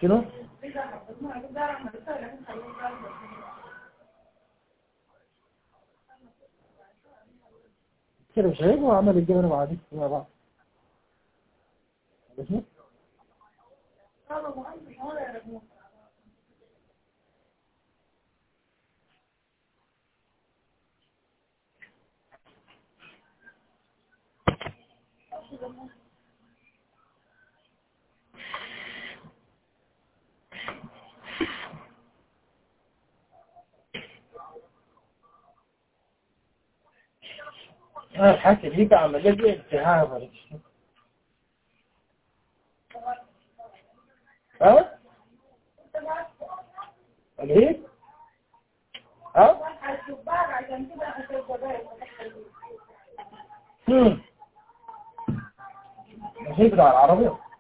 شنو؟ كده مش عيب وعمل الجبنة مع دي مع بعض ماشي؟ أنا الحاسة دي بقى عملية دي التهاب ولا شنو؟ ها؟ الهيب؟ ها؟ هم الهيب بتاع العربية